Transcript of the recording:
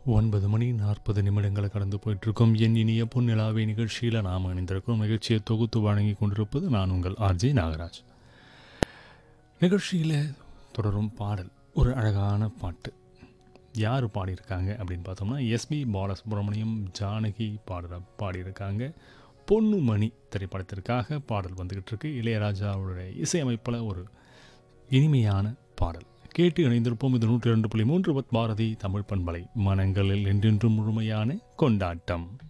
ஒன்பது மணி நாற்பது நிமிடங்களை கடந்து போயிட்டுருக்கோம் என் இனிய பொன்னிலாவை நிகழ்ச்சியில் நாம் இணைந்திருக்கிறோம் நிகழ்ச்சியை தொகுத்து வழங்கி கொண்டிருப்பது நான் உங்கள் ஆர்ஜே நாகராஜ் நிகழ்ச்சியில் தொடரும் பாடல் ஒரு அழகான பாட்டு யார் பாடியிருக்காங்க அப்படின்னு பார்த்தோம்னா எஸ்பி பாலசுப்ரமணியம் ஜானகி பாடுற பாடியிருக்காங்க பொன்னுமணி திரைப்படத்திற்காக பாடல் வந்துக்கிட்டு இருக்கு இளையராஜாவுடைய இசையமைப்பில் ஒரு இனிமையான பாடல் கேட்டு இணைந்திருப்போம் இது நூற்றி ரெண்டு புள்ளி மூன்று பத் பாரதி தமிழ் பண்பலை மனங்களில் என்றென்றும் முழுமையான கொண்டாட்டம்